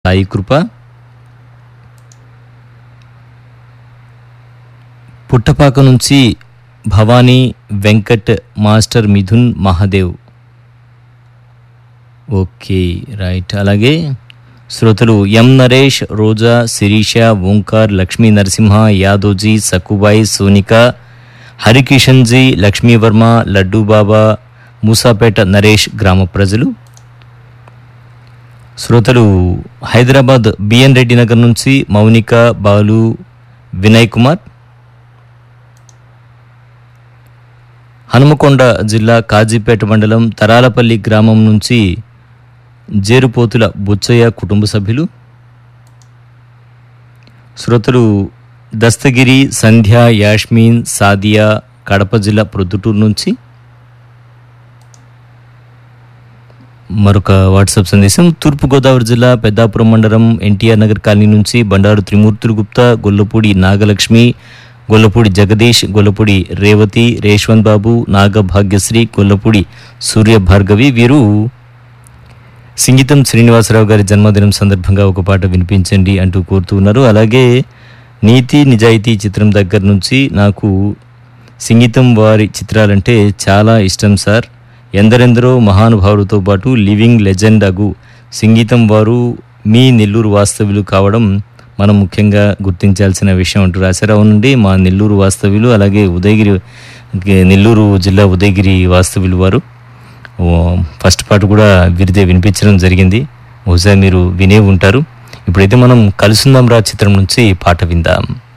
సాయి కృప పుట్టపాక నుంచి Bhavani Venkat master Mithun Mahadev okay right అలాగే శ్రోతలు ఎం నరేష్ రోజా శిరీష ఓంకార్ లక్ష్మీ నరసింహ యాదోజీ సక్కుబాయి సోనిక హరికిషన్జీ లక్ష్మీవర్మ లడ్డూ బాబా మూసాపేట నరేష్ గ్రామ ప్రజలు శ్రోతలు హైదరాబాద్ బిఎన్ రెడ్డి నగర్ నుంచి మౌనిక బాలు వినయ్ కుమార్ హనుమకొండ జిల్లా కాజీపేట మండలం తరాలపల్లి గ్రామం నుంచి జేరుపోతుల బుచ్చయ్య కుటుంబ సభ్యులు శ్రోతలు దస్తగిరి సంధ్య యాష్మీన్ సాదియా కడప జిల్లా ప్రొద్దుటూరు నుంచి మరొక వాట్సాప్ సందేశం తూర్పుగోదావరి జిల్లా పెద్దాపురం మండలం ఎన్టీఆర్ నగర్ కాలనీ నుంచి బండారు త్రిమూర్తులు గుప్తా గొల్లపూడి నాగలక్ష్మి గొల్లపూడి జగదీష్ గొల్లపూడి రేవతి రేష్వంత్ బాబు నాగభాగ్యశ్రీ గొల్లపూడి సూర్య భార్గవి వీరు సింగీతం శ్రీనివాసరావు గారి జన్మదినం సందర్భంగా ఒక పాట వినిపించండి అంటూ కోరుతూ ఉన్నారు అలాగే నీతి నిజాయితీ చిత్రం దగ్గర నుంచి నాకు సింగీతం వారి చిత్రాలంటే చాలా ఇష్టం సార్ ఎందరెందరో మహానుభావులతో పాటు లివింగ్ లెజెండ్ అగు సింగీతం వారు మీ నెల్లూరు వాస్తవ్యులు కావడం మనం ముఖ్యంగా గుర్తించాల్సిన విషయం అంటూ రాశారు అవునండి మా నెల్లూరు వాస్తవ్యులు అలాగే ఉదయగిరి నెల్లూరు జిల్లా ఉదయగిరి వాస్తవ్యులు వారు ఓ, ఫస్ట్ పాట కూడా వీరిదే వినిపించడం జరిగింది బహుశా మీరు వినే ఉంటారు ఇప్పుడైతే మనం కలుసుందాం రా చిత్రం నుంచి పాట విందాం